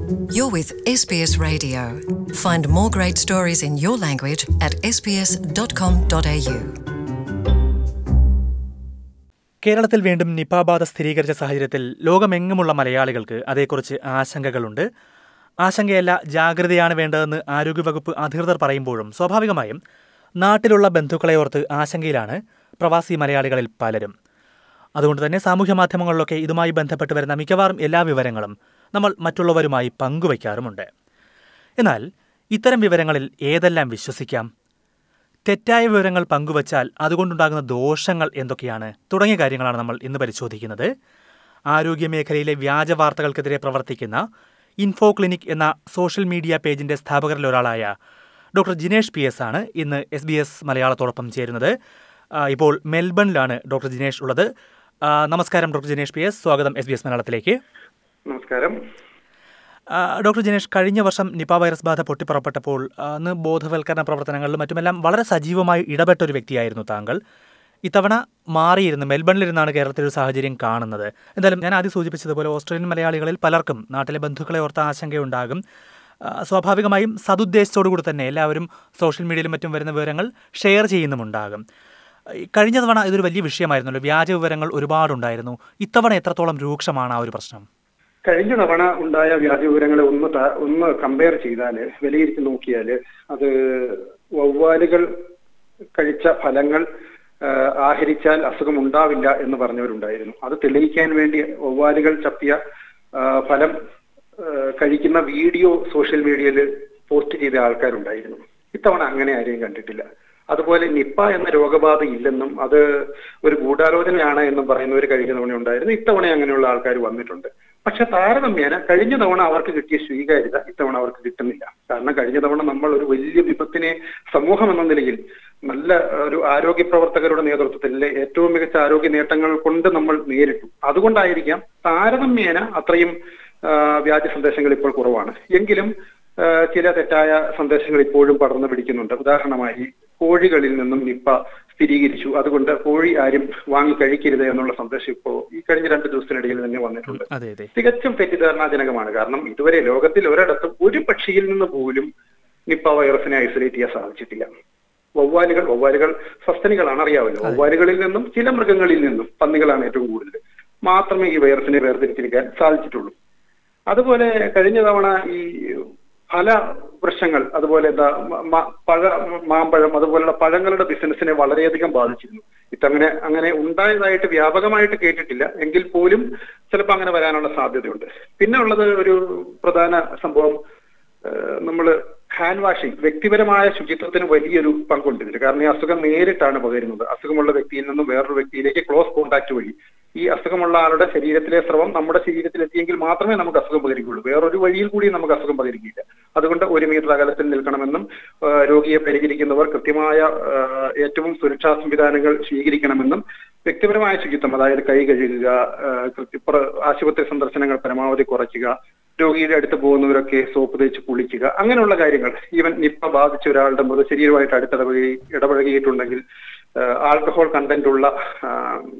You're with SBS Radio. Find more great stories in your language at sbs.com.au. കേരളത്തിൽ വീണ്ടും Nipah ബാധ സ്ഥിരീകരിച്ച സാഹചര്യത്തിൽ ലോകമെങ്ങുമുള്ള മലയാളികൾക്ക് അതേക്കുറിച്ച് ആശങ്കകളുണ്ട് ആശങ്കയല്ല ജാഗ്രതയാണ് വേണ്ടതെന്ന് ആരോഗ്യവകുപ്പ് അധികൃതർ പറയുമ്പോഴും സ്വാഭാവികമായും നാട്ടിലുള്ള ബന്ധുക്കളെ ഓർത്ത് ആശങ്കയിലാണ് പ്രവാസി മലയാളികളിൽ പലരും അതുകൊണ്ട് തന്നെ സാമൂഹ്യ മാധ്യമങ്ങളിലൊക്കെ ഇതുമായി ബന്ധപ്പെട്ട് വരുന്ന മിക്കവാറും എല്ലാ വിവരങ്ങളും നമ്മൾ മറ്റുള്ളവരുമായി പങ്കുവയ്ക്കാറുമുണ്ട് എന്നാൽ ഇത്തരം വിവരങ്ങളിൽ ഏതെല്ലാം വിശ്വസിക്കാം തെറ്റായ വിവരങ്ങൾ പങ്കുവച്ചാൽ അതുകൊണ്ടുണ്ടാകുന്ന ദോഷങ്ങൾ എന്തൊക്കെയാണ് തുടങ്ങിയ കാര്യങ്ങളാണ് നമ്മൾ ഇന്ന് പരിശോധിക്കുന്നത് ആരോഗ്യമേഖലയിലെ വ്യാജ വാർത്തകൾക്കെതിരെ പ്രവർത്തിക്കുന്ന ഇൻഫോ ക്ലിനിക് എന്ന സോഷ്യൽ മീഡിയ പേജിന്റെ സ്ഥാപകരിൽ ഒരാളായ ഡോക്ടർ ജിനേഷ് പി എസ് ആണ് ഇന്ന് എസ് ബി എസ് മലയാളത്തോടൊപ്പം ചേരുന്നത് ആ, ഇപ്പോൾ മെൽബണിലാണ് ഡോക്ടർ ജിനേഷ് ഉള്ളത് ആ, നമസ്കാരം ഡോക്ടർ ജിനേഷ് പി എസ് സ്വാഗതം എസ് ബി എസ് മലയാളത്തിലേക്ക് നമസ്കാരം ആ, ഡോക്ടർ ജിനേഷ് കഴിഞ്ഞ വർഷം നിപ വൈറസ് ബാധ പൊട്ടിപ്പുറപ്പെട്ടപ്പോൾ ആ, അന്ന് ബോധവൽക്കരണ പ്രവർത്തനങ്ങളിലും മറ്റുമെല്ലാം വളരെ സജീവമായി ഇടപെട്ട ഒരു വ്യക്തിയായിരുന്നു താങ്കൾ ഇത്തവണ മാറിയിരുന്നു മെൽബണിലിരുന്നാണ് കേരളത്തിൽ ഒരു സാഹചര്യം കാണുന്നത് എന്തായാലും ഞാൻ ആദ്യം സൂചിപ്പിച്ചതുപോലെ ഓസ്ട്രേലിയൻ മലയാളികളിൽ പലർക്കും നാട്ടിലെ ബന്ധുക്കളെ ഓർത്ത ആശങ്കയുണ്ടാകും ആ, സ്വാഭാവികമായും സതുദ്ദേശത്തോടു കൂടി തന്നെ എല്ലാവരും സോഷ്യൽ മീഡിയയിലും മറ്റും വരുന്ന വിവരങ്ങൾ ഷെയർ ചെയ്യുന്നുമുണ്ടാകും ഈ കഴിഞ്ഞ തവണ ഇതൊരു വലിയ വിഷയമായിരുന്നല്ലോ വ്യാജ വിവരങ്ങൾ ഒരുപാടുണ്ടായിരുന്നു ഇത്തവണ എത്രത്തോളം രൂക്ഷമാണ് ആ ഒരു പ്രശ്നം കഴിഞ്ഞ തവണ ഉണ്ടായ വ്യാജ വിവരങ്ങളെ ഒന്ന് ത- ഒന്ന് കമ്പയർ ചെയ്താല് വിലയിരുത്തി നോക്കിയാല് അത് വവ്വാലുകൾ കഴിച്ച ഫലങ്ങൾ ആ, ആഹരിച്ചാൽ അസുഖം ഉണ്ടാവില്ല എന്ന് പറഞ്ഞവരുണ്ടായിരുന്നു അത് തെളിയിക്കാൻ വേണ്ടി വവ്വാലുകൾ ചപ്പിയ ആ, ഫലം ആ, കഴിക്കുന്ന വീഡിയോ സോഷ്യൽ മീഡിയയിൽ പോസ്റ്റ് ചെയ്ത ആൾക്കാരുണ്ടായിരുന്നു ഇത്തവണ അങ്ങനെ ആരെയും കണ്ടിട്ടില്ല അതുപോലെ നിപ്പ എന്ന രോഗബാധ ഇല്ലെന്നും അത് ഒരു ഗൂഢാലോചനയാണ് എന്നും പറയുന്നവർ കഴിഞ്ഞ തവണ ഉണ്ടായിരുന്നു ഇത്തവണ അങ്ങനെയുള്ള ആൾക്കാർ വന്നിട്ടുണ്ട് പക്ഷെ താരതമ്യേന കഴിഞ്ഞ തവണ അവർക്ക് കിട്ടിയ സ്വീകാര്യത ഇത്തവണ അവർക്ക് കിട്ടുന്നില്ല കാരണം കഴിഞ്ഞ തവണ നമ്മൾ ഒരു വലിയ വിപത്തിനെ സമൂഹം എന്ന നിലയിൽ നല്ല ഒരു ആരോഗ്യ പ്രവർത്തകരുടെ നേതൃത്വത്തിൽ ഏറ്റവും മികച്ച ആരോഗ്യ നേട്ടങ്ങൾ കൊണ്ട് നമ്മൾ നേരിട്ടു അതുകൊണ്ടായിരിക്കാം താരതമ്യേന അത്രയും ആ, വ്യാജ സന്ദേശങ്ങൾ ഇപ്പോൾ കുറവാണ് എങ്കിലും ആ, ചില തെറ്റായ സന്ദേശങ്ങൾ ഇപ്പോഴും പടർന്നു പിടിക്കുന്നുണ്ട് ഉദാഹരണമായി കോഴികളിൽ നിന്നും നിപ്പ സ്ഥിരീകരിച്ചു അതുകൊണ്ട് കോഴി ആരും വാങ്ങി കഴിക്കരുത് എന്നുള്ള സന്ദേശം ഇപ്പോൾ ഈ കഴിഞ്ഞ രണ്ട് ദിവസത്തിനിടയിൽ തന്നെ വന്നിട്ടുണ്ട് അതെ അതെ തികച്ചും തെറ്റിദ്ധാരണാജനകമാണ് കാരണം ഇതുവരെ ലോകത്തിൽ ഒരിടത്തും ഒരു പക്ഷിയിൽ നിന്ന് പോലും നിപ്പ വൈറസിനെ ഐസൊലേറ്റ് ചെയ്യാൻ സാധിച്ചിട്ടില്ല വവ്വാലുകൾ വവ്വാലുകൾ സസ്തനികളാണ് അറിയാമല്ലോ വവ്വാലുകളിൽ നിന്നും ചില മൃഗങ്ങളിൽ നിന്നും പന്നികളാണ് ഏറ്റവും കൂടുതൽ മാത്രമേ ഈ വൈറസിനെ വേർതിരിച്ചെടുക്കാൻ സാധിച്ചിട്ടുള്ളൂ അതുപോലെ കഴിഞ്ഞ തവണ ഈ ഫല വൃക്ഷങ്ങൾ അതുപോലെ എന്താ മ- മ- പഴ മാമ്പഴം അതുപോലുള്ള പഴങ്ങളുടെ ബിസിനസിനെ വളരെയധികം ബാധിച്ചിരുന്നു ഇത്തങ്ങനെ അങ്ങനെ ഉണ്ടായതായിട്ട് വ്യാപകമായിട്ട് കേട്ടിട്ടില്ല എങ്കിൽ പോലും ചിലപ്പോൾ അങ്ങനെ വരാനുള്ള സാധ്യതയുണ്ട് പിന്നെ ഉള്ളത് ഒരു പ്രധാന സംഭവം നമ്മൾ ഹാൻഡ് വാഷിംഗ് വ്യക്തിപരമായ ശുചിത്വത്തിന് വലിയൊരു പങ്കുണ്ട് ഇതിൽ കാരണം ഈ അസുഖം നേരിട്ടാണ് പകരുന്നത് അസുഖമുള്ള വ്യക്തിയിൽ നിന്നും വേറൊരു വ്യക്തിയിലേക്ക് ക്ലോസ് കോണ്ടാക്ട് വഴി ഈ അസുഖമുള്ള ആളുടെ ശരീരത്തിലെ സ്രവം നമ്മുടെ ശരീരത്തിൽ എത്തിയെങ്കിൽ മാത്രമേ നമുക്ക് അസുഖം പകരിക്കുള്ളൂ വേറൊരു വഴിയിൽ കൂടി നമുക്ക് അസുഖം പകരിക്കില്ല അതുകൊണ്ട് ഒരു മീറ്റർ അകലത്തിൽ നിൽക്കണമെന്നും ആ, രോഗിയെ പരിചരിക്കുന്നവർ കൃത്യമായ ആ, ഏറ്റവും സുരക്ഷാ സംവിധാനങ്ങൾ സ്വീകരിക്കണമെന്നും വ്യക്തിപരമായ ശുചിത്വം അതായത് കൈ കഴുകുക ആ, കൃത്യ- പ്ര- ആശുപത്രി സന്ദർശനങ്ങൾ പരമാവധി കുറയ്ക്കുക രോഗിയുടെ അടുത്ത് പോകുന്നവരൊക്കെ സോപ്പ് തേച്ച് കുളിക്കുക അങ്ങനെയുള്ള കാര്യങ്ങൾ ഈവൻ നിപ്പ ബാധിച്ച ഒരാളുടെ മൃതശരീരമായിട്ട് അടുത്തിടപഴകി ഇടപഴകിയിട്ടുണ്ടെങ്കിൽ ആ, ആൽക്കഹോൾ കണ്ടന്റ് ഉള്ള ആ,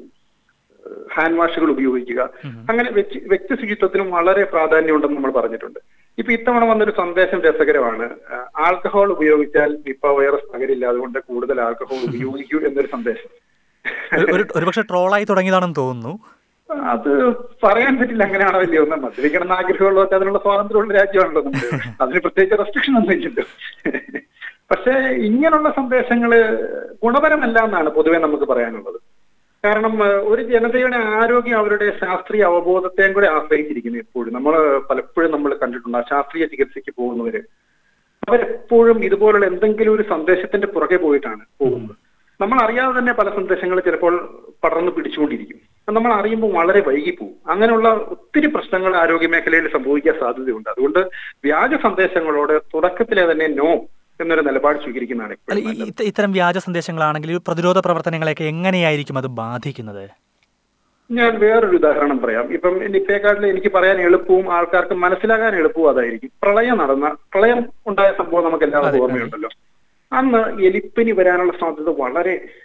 ഹാൻഡ് വാഷുകൾ ഉപയോഗിക്കുക അങ്ങനെ വ്യക്തി വ്യക്തി ശുചിത്വത്തിനും വളരെ പ്രാധാന്യമുണ്ടെന്ന് നമ്മൾ പറഞ്ഞിട്ടുണ്ട് ഇപ്പൊ ഇത്തവണ വന്നൊരു സന്ദേശം രസകരമാണ് ആ, ആൽക്കഹോൾ ഉപയോഗിച്ചാൽ നിപ്പ വൈറസ് പകരില്ല അതുകൊണ്ട് കൂടുതൽ ആൽക്കഹോൾ ഉപയോഗിക്കൂ എന്നൊരു സന്ദേശം ഒരു- ഒരു ഒരുപക്ഷെ ട്രോളായി തുടങ്ങിയതാണെന്ന് തോന്നുന്നു അത് പറയാൻ പറ്റില്ല അങ്ങനെയാണോ വലിയ ഒന്ന് മദ്യപിക്കണം എന്ന് ആഗ്രഹമുള്ളവർക്ക് അതിനുള്ള സ്വാതന്ത്ര്യമുള്ള രാജ്യമാണല്ലോ നമ്മുടെ അതിന് പ്രത്യേകിച്ച് റെസ്ട്രിക്ഷൻ ഒന്നും ഇല്ലല്ലോ പക്ഷേ ഇങ്ങനെയുള്ള സന്ദേശങ്ങള് ഗുണപരമല്ല എന്നാണ് പൊതുവെ നമുക്ക് പറയാനുള്ളത് കാരണം ഏഹ്, ഒരു ജനതയുടെ ആരോഗ്യം അവരുടെ ശാസ്ത്രീയ അവബോധത്തെയും കൂടെ ആശ്രയിച്ചിരിക്കുന്നു എപ്പോഴും നമ്മൾ പലപ്പോഴും നമ്മൾ കണ്ടിട്ടുണ്ട് ആ ശാസ്ത്രീയ ചികിത്സയ്ക്ക് പോകുന്നവര് അവരെപ്പോഴും ഇതുപോലുള്ള എന്തെങ്കിലും ഒരു സന്ദേശത്തിന്റെ പുറകെ പോയിട്ടാണ് പോകുന്നത് നമ്മൾ അറിയാതെ തന്നെ പല സന്ദേശങ്ങൾ ചിലപ്പോൾ പടർന്നു പിടിച്ചുകൊണ്ടിരിക്കും അത് നമ്മൾ അറിയുമ്പോൾ വളരെ വൈകി പോകും അങ്ങനെയുള്ള ഒത്തിരി പ്രശ്നങ്ങൾ ആരോഗ്യ മേഖലയിൽ സംഭവിക്കാൻ സാധ്യതയുണ്ട് അതുകൊണ്ട് വ്യാജ സന്ദേശങ്ങളോട് തുടക്കത്തിലെ തന്നെ നോ എന്നൊരു നിലപാട് സ്വീകരിക്കുന്നതാണ് അല്ല എപ്പോഴും ഈ നല്ലത്. ഇത്ത- ഇത്തരം വ്യാജ സന്ദേശങ്ങളാണെങ്കിൽ ഈ പ്രതിരോധ പ്രവർത്തനങ്ങളെയൊക്കെ എങ്ങനെയായിരിക്കും അത് ബാധിക്കുന്നത് ഞാൻ വേറൊരു ഉദാഹരണം പറയാം ഇപ്പം നിപ്പയെക്കാട്ടിൽ എനിക്ക് പറയാൻ എളുപ്പവും ആൾക്കാർക്ക് മനസ്സിലാകാൻ എളുപ്പവും അതായിരിക്കും പ്രളയം നടന്ന പ്രളയം ഉണ്ടായ സംഭവം നമുക്ക് അതെ, എല്ലാവർക്കും ഓർമ്മയുണ്ടല്ലോ അന്ന് എലിപ്പനി വരാനുള്ള സാധ്യത വളരെ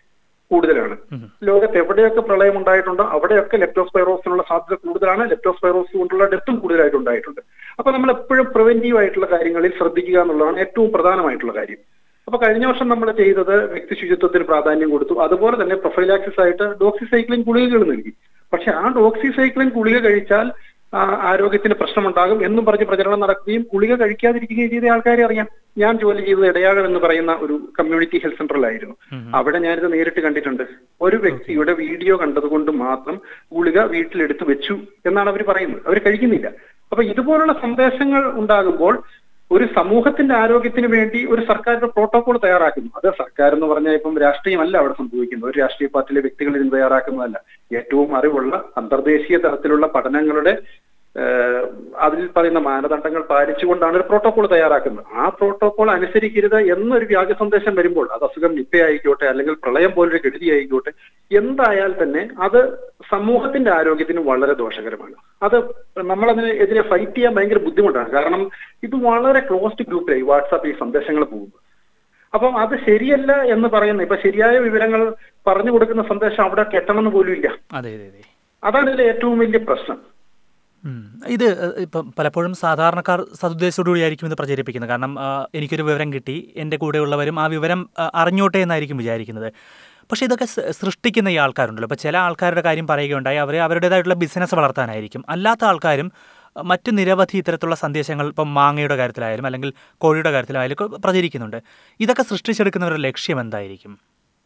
കൂടുതലാണ് ലോകത്ത് എവിടെയൊക്കെ പ്രളയം ഉണ്ടായിട്ടുണ്ടോ അവിടെയൊക്കെ ലെപ്റ്റോസ്പൈറോസിനുള്ള സാധ്യത കൂടുതലാണ് ലെപ്റ്റോസ്പൈറോസ് കൊണ്ടുള്ള ഡെത്തും കൂടുതലായിട്ട് ഉണ്ടായിട്ടുണ്ട് അപ്പൊ നമ്മൾ എപ്പോഴും പ്രിവെന്റീവ് ആയിട്ടുള്ള കാര്യങ്ങളിൽ ശ്രദ്ധിക്കുക എന്നുള്ളതാണ് ഏറ്റവും പ്രധാനമായിട്ടുള്ള കാര്യം അപ്പൊ കഴിഞ്ഞ വർഷം നമ്മൾ ചെയ്തത് വ്യക്തി ശുചിത്വത്തിന് പ്രാധാന്യം കൊടുത്തു അതുപോലെ തന്നെ പ്രൊഫൈലാക്സിസ് ആയിട്ട് ഡോക്സിസൈക്ലിൻ ഗുളികകൾ നൽകി പക്ഷെ ആ ഡോക്സിസൈക്ലിൻ ഗുളിക കഴിച്ചാൽ ആ, ആരോഗ്യത്തിന് പ്രശ്നമുണ്ടാകും എന്നും പറഞ്ഞ് പ്രചരണം നടക്കുകയും ഗുളിക കഴിക്കാതിരിക്കുകയും ചെയ്ത ആൾക്കാരെ അറിയാം ഞാൻ ജോലി ചെയ്തത് ഇടയാകം എന്ന് പറയുന്ന ഒരു കമ്മ്യൂണിറ്റി ഹെൽത്ത് സെന്ററിലായിരുന്നു അവിടെ ഞാനിത് നേരിട്ട് കണ്ടിട്ടുണ്ട് ഒരു വ്യക്തിയുടെ വീഡിയോ കണ്ടതുകൊണ്ട് മാത്രം ഗുളിക വീട്ടിലെടുത്ത് വെച്ചു എന്നാണ് അവർ പറയുന്നത് അവർ കഴിക്കുന്നില്ല അപ്പൊ ഇതുപോലുള്ള സന്ദേശങ്ങൾ ഉണ്ടാകുമ്പോൾ ഒരു സമൂഹത്തിന്റെ ആരോഗ്യത്തിന് വേണ്ടി ഒരു സർക്കാരിന്റെ പ്രോട്ടോകോൾ തയ്യാറാക്കുന്നു അത് സർക്കാർ എന്ന് പറഞ്ഞാൽ ഇപ്പം രാഷ്ട്രീയമല്ല അവിടെ സംഭവിക്കുന്നത് ഒരു രാഷ്ട്രീയ പാർട്ടിയിലെ വ്യക്തികൾ ഇതിന് തയ്യാറാക്കുന്നതല്ല ഏറ്റവും അറിവുള്ള അന്തർദേശീയ തലത്തിലുള്ള പഠനങ്ങളുടെ ഏഹ്, അതിൽ പറയുന്ന മാനദണ്ഡങ്ങൾ പാലിച്ചുകൊണ്ടാണ് ഒരു പ്രോട്ടോകോൾ തയ്യാറാക്കുന്നത് ആ പ്രോട്ടോകോൾ അനുസരിക്കരുത് എന്നൊരു വ്യാജ സന്ദേശം വരുമ്പോൾ അത് അസുഖം നിപ്പയായിക്കോട്ടെ അല്ലെങ്കിൽ പ്രളയം പോലൊരു കെടുതി ആയിക്കോട്ടെ എന്തായാൽ തന്നെ അത് സമൂഹത്തിന്റെ ആരോഗ്യത്തിന് വളരെ ദോഷകരമാണ് അത് നമ്മളതിന് എതിരെ ഫൈറ്റ് ചെയ്യാൻ ഭയങ്കര ബുദ്ധിമുട്ടാണ് കാരണം ഇത് വളരെ ക്ലോസ്ഡ് ഗ്രൂപ്പിലായി വാട്സാപ്പ് ഈ സന്ദേശങ്ങൾ പോകുമ്പോൾ അപ്പം അത് ശരിയല്ല എന്ന് പറയുന്ന ഇപ്പൊ ശരിയായ വിവരങ്ങൾ പറഞ്ഞു കൊടുക്കുന്ന സന്ദേശം അവിടെ കെട്ടണമെന്ന് പോലും ഇല്ല അതെ അതെ അതെ അതാണ് ഇതിലെ ഏറ്റവും വലിയ പ്രശ്നം ഉം. ഇത് ഏഹ്, ഇപ്പം പലപ്പോഴും സാധാരണക്കാർ സതുദ്ദേശത്തോടുകൂടിയായിരിക്കും ഇത് പ്രചരിപ്പിക്കുന്നത് കാരണം ആ, എനിക്കൊരു വിവരം കിട്ടി എൻ്റെ കൂടെയുള്ളവരും ആ വിവരം ആ, അറിഞ്ഞോട്ടെ എന്നായിരിക്കും വിചാരിക്കുന്നത് പക്ഷേ ഇതൊക്കെ സൃ- സൃഷ്ടിക്കുന്ന ഈ ആൾക്കാരുണ്ടല്ലോ ഇപ്പോൾ ചില ആൾക്കാരുടെ കാര്യം പറയുകയുണ്ടായി അവർ അവരുടേതായിട്ടുള്ള ബിസിനസ് വളർത്താനായിരിക്കും അല്ലാത്ത ആൾക്കാരും ആ, മറ്റ് നിരവധി ഇത്തരത്തിലുള്ള സന്ദേശങ്ങൾ ഇപ്പം മാങ്ങയുടെ കാര്യത്തിലായാലും അല്ലെങ്കിൽ കോഴിയുടെ കാര്യത്തിലായാലും ഒക്കെ പ്രചരിക്കുന്നുണ്ട് ഇതൊക്കെ സൃഷ്ടിച്ചെടുക്കുന്നവരുടെ ലക്ഷ്യം എന്തായിരിക്കും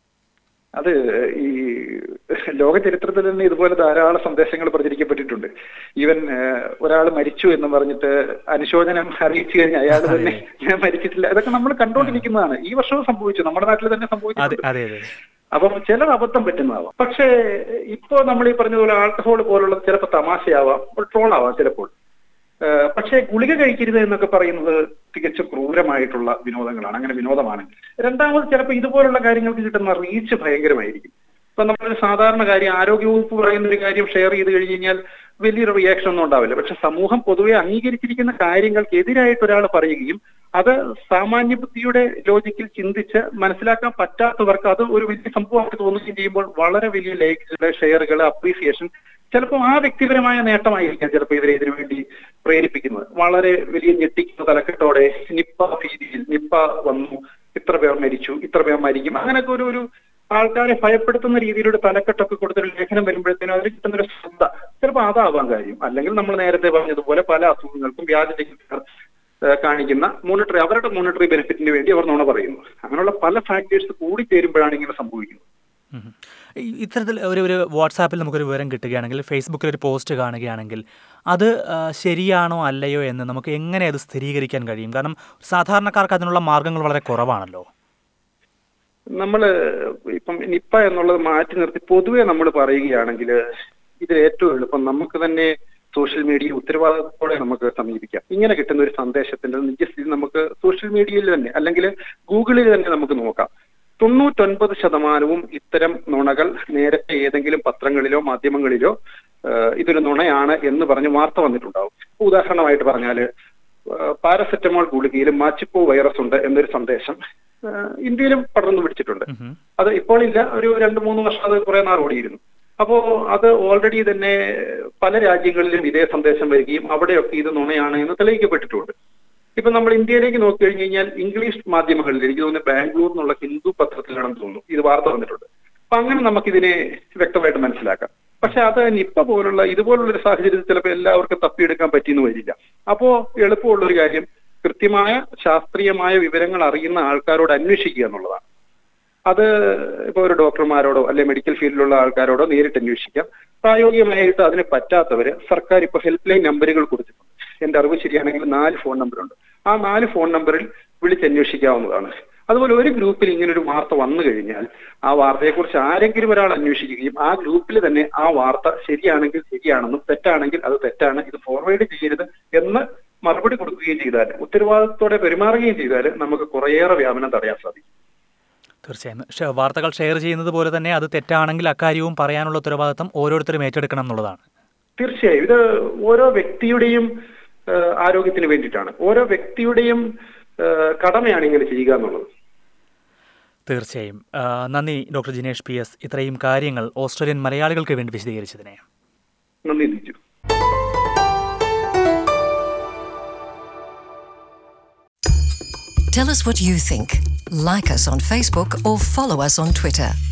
അത് ഈ ലോക ചരിത്രത്തിൽ തന്നെ ഇതുപോലെ ധാരാളം സന്ദേശങ്ങൾ പ്രചരിക്കപ്പെട്ടിട്ടുണ്ട് ഈവൻ ഒരാൾ മരിച്ചു എന്ന് പറഞ്ഞിട്ട് അനുശോചനം അറിയിച്ചു കഴിഞ്ഞാൽ അയാൾ തന്നെ ഞാൻ മരിച്ചിട്ടില്ല ഇതൊക്കെ നമ്മൾ കണ്ടുകൊണ്ടിരിക്കുന്നതാണ് ഈ വർഷവും സംഭവിച്ചു നമ്മുടെ നാട്ടിൽ തന്നെ അതെ സംഭവിച്ചിട്ടുണ്ട് അതെ അതെ അപ്പം ചിലർ അബദ്ധം പറ്റുന്നതാവാം പക്ഷേ ഇപ്പോ നമ്മൾ ഈ പറഞ്ഞതുപോലെ ആൽക്കഹോൾ പോലുള്ള ചിലപ്പോൾ തമാശയാവാം ട്രോൾ ആവാം ചിലപ്പോൾ ഏഹ് പക്ഷേ ഗുളിക കഴിക്കരുത് എന്നൊക്കെ പറയുന്നത് തികച്ചും ക്രൂരമായിട്ടുള്ള വിനോദങ്ങളാണ് അങ്ങനെ വിനോദമാണെങ്കിൽ രണ്ടാമത് ചിലപ്പോൾ ഇതുപോലുള്ള കാര്യങ്ങൾക്ക് കിട്ടുന്ന റീച്ച് ഭയങ്കരമായിരിക്കും ഇപ്പൊ നമ്മളൊരു സാധാരണ കാര്യം ആരോഗ്യവകുപ്പ് പറയുന്ന ഒരു കാര്യം ഷെയർ ചെയ്ത് കഴിഞ്ഞ് കഴിഞ്ഞാൽ വലിയൊരു റിയാക്ഷൻ ഒന്നും ഉണ്ടാവില്ല പക്ഷെ സമൂഹം പൊതുവെ അംഗീകരിച്ചിരിക്കുന്ന കാര്യങ്ങൾക്ക് എതിരായിട്ട് ഒരാൾ പറയുകയും അത് സാമാന്യ ബുദ്ധിയുടെ ലോജിക്കിൽ ചിന്തിച്ച് മനസ്സിലാക്കാൻ പറ്റാത്തവർക്ക് അത് ഒരു വലിയ സംഭവമായിട്ട് തോന്നുകയും ചെയ്യുമ്പോൾ വളരെ വലിയ ലൈക്കുകൾ ഷെയറുകൾ അപ്രീസിയേഷൻ ചിലപ്പോൾ ആ വ്യക്തിപരമായ നേട്ടമായിരിക്കാം ചിലപ്പോൾ ഇവരെ ഇതിനു വേണ്ടി പ്രേരിപ്പിക്കുന്നത് വളരെ വലിയ ഞെട്ടിക്കുന്ന തലക്കെട്ടോടെ നിപ്പ ഭീതിയിൽ നിപ്പ വന്നു ഇത്ര പേർ മരിച്ചു ഇത്ര പേർ മരിക്കും അങ്ങനെയൊക്കെ ഒരു ഒരു ആൾക്കാരെ ഭയപ്പെടുത്തുന്ന രീതിയിലൊരു തലക്കെട്ടൊക്കെ കൊടുത്തൊരു ലേഖനം വരുമ്പോഴത്തേനും അതിൽ കിട്ടുന്ന ഒരു ശ്രദ്ധ ചിലപ്പോൾ അതാവാൻ കാര്യം അല്ലെങ്കിൽ നമ്മൾ നേരത്തെ പറഞ്ഞതുപോലെ പല അസുഖങ്ങൾക്കും വ്യാജ ചികിത്സ ഏഹ് കാണിക്കുന്ന മോണിറ്ററി അവരുടെ മോണിറ്ററി ബെനിഫിറ്റിന് വേണ്ടി അവർ നുണ പറയുന്നു അങ്ങനെയുള്ള പല ഫാക്ടേഴ്സ് കൂടി ചേരുമ്പോഴാണ് ഇങ്ങനെ സംഭവിക്കുന്നത് ഉം. ഈ- ഇത്തരത്തിൽ ഒരു ഒരു വാട്സാപ്പിൽ നമുക്കൊരു വിവരം കിട്ടുകയാണെങ്കിൽ ഫേസ്ബുക്കിൽ ഒരു പോസ്റ്റ് കാണുകയാണെങ്കിൽ അത് ആ, ശരിയാണോ അല്ലയോ എന്ന് നമുക്ക് എങ്ങനെ അത് സ്ഥിരീകരിക്കാൻ കഴിയും കാരണം സാധാരണക്കാർക്ക് അതിനുള്ള മാർഗങ്ങൾ വളരെ കുറവാണല്ലോ നമ്മൾ ഇപ്പം നിപ്പ എന്നുള്ളത് മാറ്റി നിർത്തി പൊതുവെ നമ്മൾ പറയുകയാണെങ്കിൽ ഇത് ഏറ്റവും എളുപ്പം നമുക്ക് തന്നെ സോഷ്യൽ മീഡിയ ഉത്തരവാദിത്തത്തോടെ നമുക്ക് സമീപിക്കാം ഇങ്ങനെ കിട്ടുന്ന ഒരു സന്ദേശത്തിന്റെ നിജസ്ഥിതി നമുക്ക് സോഷ്യൽ മീഡിയയിൽ തന്നെ അല്ലെങ്കിൽ ഗൂഗിളിൽ തന്നെ നമുക്ക് നോക്കാം തൊണ്ണൂറ്റൊൻപത് ശതമാനവും ഇത്തരം നുണകൾ നേരത്തെ ഏതെങ്കിലും പത്രങ്ങളിലോ മാധ്യമങ്ങളിലോ ഏഹ്, ഇതൊരു നുണയാണ് എന്ന് പറഞ്ഞ് വാർത്ത വന്നിട്ടുണ്ടാവും ഉദാഹരണമായിട്ട് പറഞ്ഞാല് ഏഹ്, പാരസെറ്റമോൾ ഗുളികയിൽ മാച്ചിപ്പോ വൈറസ് ഉണ്ട് എന്നൊരു സന്ദേശം ഏഹ്, ഇന്ത്യയിലും പടർന്നു പിടിച്ചിട്ടുണ്ട് ഉം. അത് ഇപ്പോൾ ഇല്ല ഒരു രണ്ട് മൂന്ന് വർഷം അത് കുറെ നാൾ ഓടിയിരുന്നു അപ്പോ അത് ഓൾറെഡി തന്നെ പല രാജ്യങ്ങളിലും ഇതേ സന്ദേശം വരികയും അവിടെയൊക്കെ ഇത് നുണയാണ് എന്ന് തെളിയിക്കപ്പെട്ടിട്ടുണ്ട് ഇപ്പൊ നമ്മൾ ഇന്ത്യയിലേക്ക് നോക്കി കഴിഞ്ഞു കഴിഞ്ഞാൽ ഇംഗ്ലീഷ് മാധ്യമങ്ങളിൽ എനിക്ക് തോന്നുന്നു ബാംഗ്ലൂർ എന്നുള്ള ഹിന്ദു പത്രത്തിലാണെന്ന് തോന്നുന്നു ഇത് വാർത്ത വന്നിട്ടുണ്ട് അപ്പൊ അങ്ങനെ നമുക്കിതിനെ വ്യക്തമായിട്ട് മനസ്സിലാക്കാം പക്ഷെ അത് നിപ്പ പോലുള്ള ഇതുപോലുള്ള ഒരു സാഹചര്യത്തിൽ ചിലപ്പോൾ എല്ലാവർക്കും തപ്പിയെടുക്കാൻ പറ്റിയെന്ന് വരില്ല അപ്പോ എളുപ്പമുള്ള ഒരു കാര്യം കൃത്യമായ ശാസ്ത്രീയമായ വിവരങ്ങൾ അറിയുന്ന ആൾക്കാരോട് അന്വേഷിക്കുക എന്നുള്ളതാണ് അത് ഇപ്പൊ ഒരു ഡോക്ടർമാരോടോ അല്ലെ മെഡിക്കൽ ഫീൽഡിലുള്ള ആൾക്കാരോടോ നേരിട്ട് അന്വേഷിക്കാം പ്രായോഗികമായിട്ട് അതിന് പറ്റാത്തവര് സർക്കാർ ഇപ്പൊ ഹെൽപ്പ് ലൈൻ നമ്പറുകൾ കൊടുത്തിട്ടുണ്ട് എന്റെ അറിവ് ശരിയാണെങ്കിൽ നാല് ഫോൺ നമ്പറുണ്ട് ആ നാല് ഫോൺ നമ്പറിൽ വിളിച്ചന്വേഷിക്കാവുന്നതാണ് അതുപോലെ ഒരു ഗ്രൂപ്പിൽ ഇങ്ങനെ ഒരു വാർത്ത വന്നു കഴിഞ്ഞാൽ ആ വാർത്തയെക്കുറിച്ച് ആരെങ്കിലും ഒരാൾ അന്വേഷിക്കുകയും ആ ഗ്രൂപ്പിൽ തന്നെ ആ വാർത്ത ശരിയാണെങ്കിൽ ശരിയാണെന്നും തെറ്റാണെങ്കിൽ അത് തെറ്റാണ് ഇത് ഫോർവേഡ് ചെയ്യരുത് എന്ന് മറുപടി കൊടുക്കുകയും ചെയ്താൽ ഉത്തരവാദിത്തോടെ പെരുമാറുകയും ചെയ്താൽ നമുക്ക് കുറേയേറെ വ്യാപനം തടയാൻ സാധിക്കും തീർച്ചയായും ഷ- വാർത്തകൾ ഷെയർ ചെയ്യുന്നത് പോലെ തന്നെ അത് തെറ്റാണെങ്കിൽ അക്കാര്യവും പറയാനുള്ള ഉത്തരവാദിത്തം ഓരോരുത്തരും ഏറ്റെടുക്കണം എന്നുള്ളതാണ് തീർച്ചയായും ഇത് ഓരോ വ്യക്തിയുടെയും ഏഹ്, ആരോഗ്യത്തിന് വേണ്ടിയിട്ടാണ് ഓരോ വ്യക്തിയുടെയും ഏഹ്, കടമയാണ് ഇങ്ങനെ ചെയ്യുക എന്നുള്ളത് തീർച്ചയായും ആ, നന്ദി ഡോക്ടർ ജിനേഷ് പി എസ് ഇത്രയും കാര്യങ്ങൾ ഓസ്ട്രേലിയൻ മലയാളികൾക്ക് വേണ്ടി വിശദീകരിച്ചതിനെ നന്ദി Diju Tell us what you think. Like us on Facebook or follow us on Twitter.